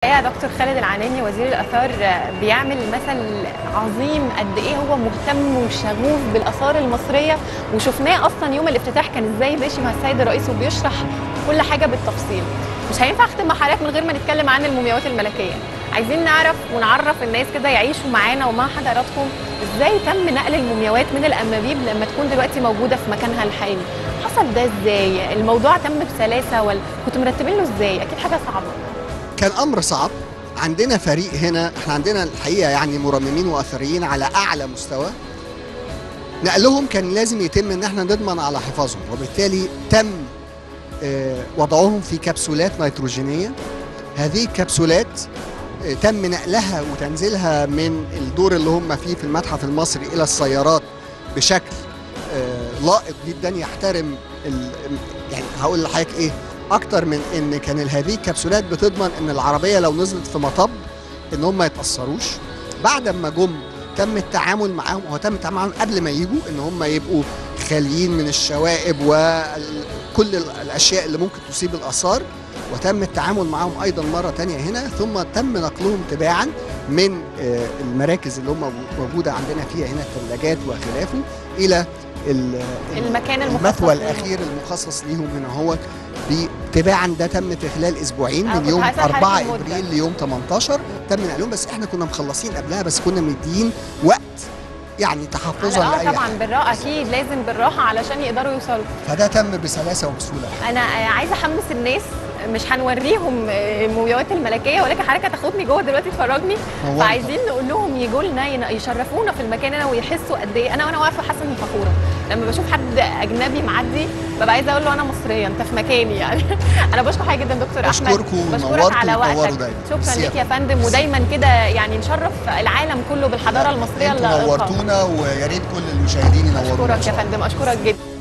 يا دكتور خالد العناني وزير الاثار بيعمل مثل عظيم قد ايه هو مهتم وشغوف بالاثار المصريه وشفناه اصلا يوم الافتتاح كان ازاي ماشي مع السيد الرئيس وبيشرح كل حاجه بالتفصيل مش هينفع اختم مع حضرتك من غير ما نتكلم عن المومياوات الملكيه عايزين نعرف ونعرف الناس كده يعيشوا معانا ومع حضراتكم ازاي تم نقل المومياوات من الانابيب لما تكون دلوقتي موجوده في مكانها الحالي حصل ده ازاي الموضوع تم بسلاسه ولا كنتوا مرتبين له ازاي اكيد حاجه صعبه كان امر صعب عندنا فريق هنا احنا عندنا الحقيقه يعني مرممين واثريين على اعلى مستوى نقلهم كان لازم يتم ان احنا نضمن على حفاظهم وبالتالي تم آه، وضعهم في كبسولات نيتروجينيه هذه الكبسولات آه، تم نقلها وتنزيلها من الدور اللي هم فيه في المتحف المصري الى السيارات بشكل آه، لائق جدا يحترم ال- يعني هقول لحضرتك ايه اكتر من ان كان هذه الكبسولات بتضمن ان العربيه لو نزلت في مطب ان هم ما يتاثروش بعد ما جم تم التعامل معاهم هو تم التعامل معاهم قبل ما يجوا ان هم يبقوا خاليين من الشوائب وكل الاشياء اللي ممكن تصيب الاثار وتم التعامل معاهم ايضا مره تانية هنا ثم تم نقلهم تباعا من آه، المراكز اللي هم موجوده عندنا فيها هنا الثلاجات وخلافه الى ال- المكان المخصص المثوى ليهم. الاخير المخصص ليهم هنا هو تباعا ده تم في خلال اسبوعين آه، من كنت يوم عايزة أحرق 4 المدة. ابريل ليوم 18 تم نقلهم بس احنا كنا مخلصين قبلها بس كنا مدين وقت يعني تحفظا اه لاي طبعا حد بالراحه اكيد لازم بالراحه علشان يقدروا يوصلوا فده تم بسلاسه وبسهوله انا آه، عايزه احمس الناس مش هنوريهم آه، المومياوات الملكيه ولكن حضرتك هتاخدني جوه دلوقتي تفرجني نورت. فعايزين نقول لهم يجوا لنا ين- يشرفونا في المكان هنا ويحسوا قد ايه انا وانا واقفه حاسه اني فخوره لما بشوف حد اجنبي معدي ببقى عايزه اقول له انا مصريه انت في مكاني يعني انا بشكر حضرتك جدا دكتور احمد بشكركم بشكرك ونورتوا على وتنوروا وقتك دايما. شكرا ميرسي ليك يا فندم ودايما كده يعني نشرف العالم كله بالحضاره المصريه انتوا اللائقة. نورتونا ويا ريت كل المشاهدين ينورونا إن اشكرك يا شاء الله. فندم اشكرك جدا